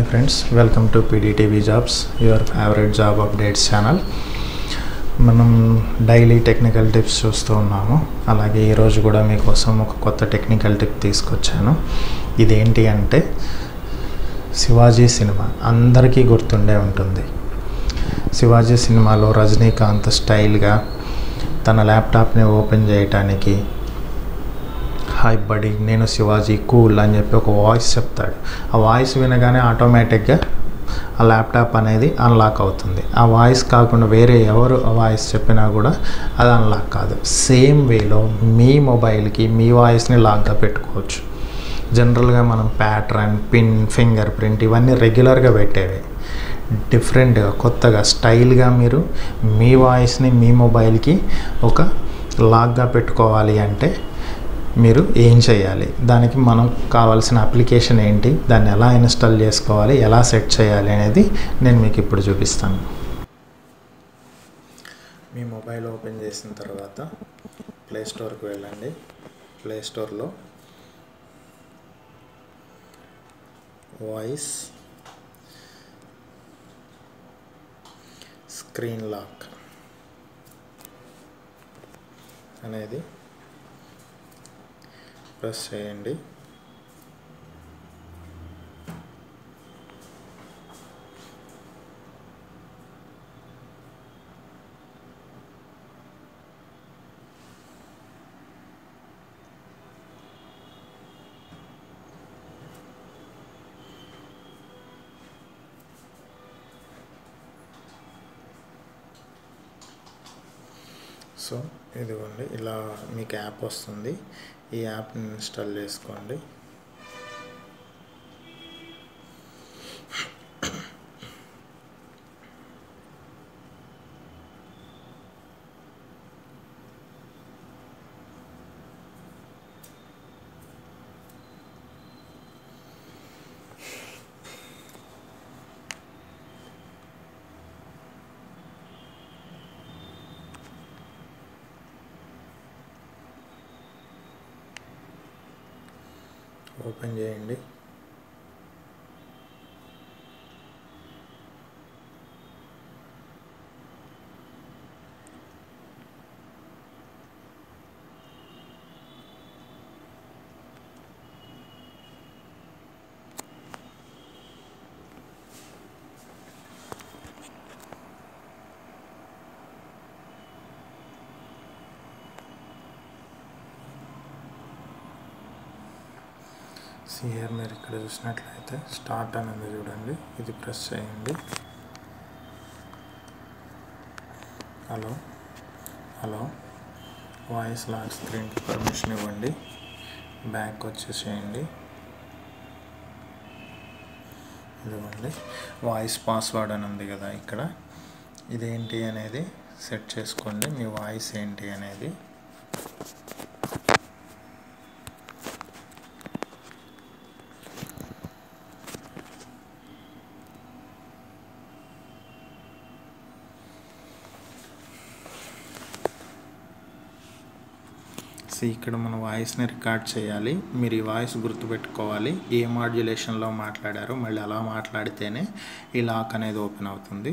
friends welcome to PDTV jobs your favourite job updates channel మనం daily technical tips చూస్తూ ఉన్నాము అలాగే ఈరోజు కూడా మీకోసం ఒక కొత్త టెక్నికల్ టిప్ తీసుకొచ్చాను ఇదేంటి అంటే శివాజీ సినిమా అందరికీ గుర్తుండే ఉంటుంది శివాజీ సినిమాలో రజనీకాంత్ స్టైల్గా తన ల్యాప్టాప్ని ఓపెన్ చేయటానికి హాయ్ బడి నేను శివాజీ కూల్ అని చెప్పి ఒక వాయిస్ చెప్తాడు ఆ వాయిస్ వినగానే ఆటోమేటిక్గా ఆ ల్యాప్టాప్ అనేది అన్లాక్ అవుతుంది ఆ వాయిస్ కాకుండా వేరే ఎవరు ఆ వాయిస్ చెప్పినా కూడా అది అన్లాక్ కాదు సేమ్ వేలో మీ మొబైల్కి మీ వాయిస్ని లాక్గా పెట్టుకోవచ్చు జనరల్గా మనం ప్యాటర్న్ పిన్ ఫింగర్ ప్రింట్ ఇవన్నీ రెగ్యులర్గా పెట్టేవి డిఫరెంట్గా కొత్తగా స్టైల్గా మీరు మీ వాయిస్ని మీ మొబైల్కి ఒక లాక్గా పెట్టుకోవాలి అంటే మీరు ఏం చేయాలి దానికి మనం కావాల్సిన అప్లికేషన్ ఏంటి దాన్ని ఎలా ఇన్స్టాల్ చేసుకోవాలి ఎలా సెట్ చేయాలి అనేది నేను మీకు ఇప్పుడు చూపిస్తాను మీ మొబైల్ ఓపెన్ చేసిన తర్వాత ప్లే స్టోర్కి వెళ్ళండి ప్లే స్టోర్లో వాయిస్ స్క్రీన్ లాక్ అనేది ప్రెస్ చేయండి సో ఇదిగోండి ఇలా మీకు యాప్ వస్తుంది ఈ యాప్ని ఇన్స్టాల్ చేసుకోండి ఓపెన్ చేయండి సిఆర్ మీరు ఇక్కడ చూసినట్లయితే స్టార్ట్ అనేది చూడండి ఇది ప్రెస్ చేయండి హలో హలో వాయిస్ లాక్ స్క్రీన్కి పర్మిషన్ ఇవ్వండి బ్యాక్ వచ్చేసేయండి ఇదిగోండి వాయిస్ పాస్వర్డ్ అని ఉంది కదా ఇక్కడ ఇదేంటి అనేది సెట్ చేసుకోండి మీ వాయిస్ ఏంటి అనేది సో ఇక్కడ మన వాయిస్ని రికార్డ్ చేయాలి మీరు ఈ వాయిస్ గుర్తుపెట్టుకోవాలి ఏ మాడ్యులేషన్లో మాట్లాడారో మళ్ళీ అలా మాట్లాడితేనే ఈ లాక్ అనేది ఓపెన్ అవుతుంది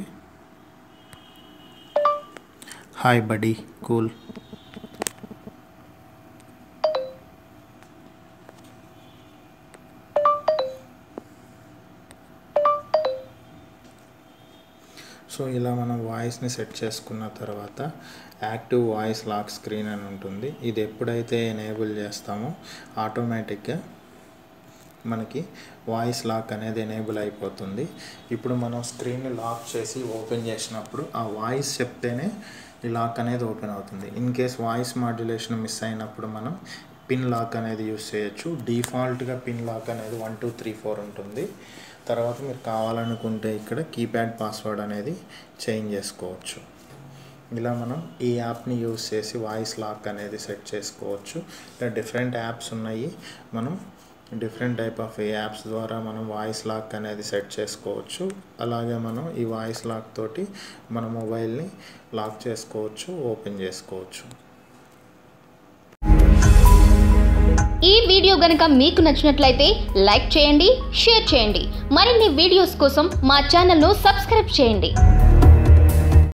హాయ్ బడీ కూల్ సో ఇలా మనం వాయిస్ని సెట్ చేసుకున్న తర్వాత యాక్టివ్ వాయిస్ లాక్ స్క్రీన్ అని ఉంటుంది ఇది ఎప్పుడైతే ఎనేబుల్ చేస్తామో ఆటోమేటిక్గా మనకి వాయిస్ లాక్ అనేది ఎనేబుల్ అయిపోతుంది ఇప్పుడు మనం స్క్రీన్ని లాక్ చేసి ఓపెన్ చేసినప్పుడు ఆ వాయిస్ చెప్తేనే ఈ లాక్ అనేది ఓపెన్ అవుతుంది in case voice modulation miss అయినప్పుడు మనం పిన్ లాక్ అనేది యూస్ చేయొచ్చు డిఫాల్ట్గా పిన్ లాక్ అనేది వన్ టూ త్రీ ఫోర్ ఉంటుంది తర్వాత మీరు కావాలనుకుంటే ఇక్కడ కీప్యాడ్ పాస్వర్డ్ అనేది చేంజ్ చేసుకోవచ్చు ఇలా మనం ఈ యాప్ని యూస్ చేసి వాయిస్ లాక్ అనేది సెట్ చేసుకోవచ్చు ఇలా డిఫరెంట్ యాప్స్ ఉన్నాయి మనం డిఫరెంట్ టైప్ ఆఫ్ యాప్స్ ద్వారా మనం వాయిస్ లాక్ అనేది సెట్ చేసుకోవచ్చు అలాగే మనం ఈ వాయిస్ లాక్ తోటి మన మొబైల్ని లాక్ చేసుకోవచ్చు ఓపెన్ చేసుకోవచ్చు ఈ వీడియో గనుక మీకు నచ్చినట్లయితే లైక్ చేయండి షేర్ చేయండి మరిన్ని వీడియోస్ కోసం మా ఛానల్ను సబ్స్క్రైబ్ చేయండి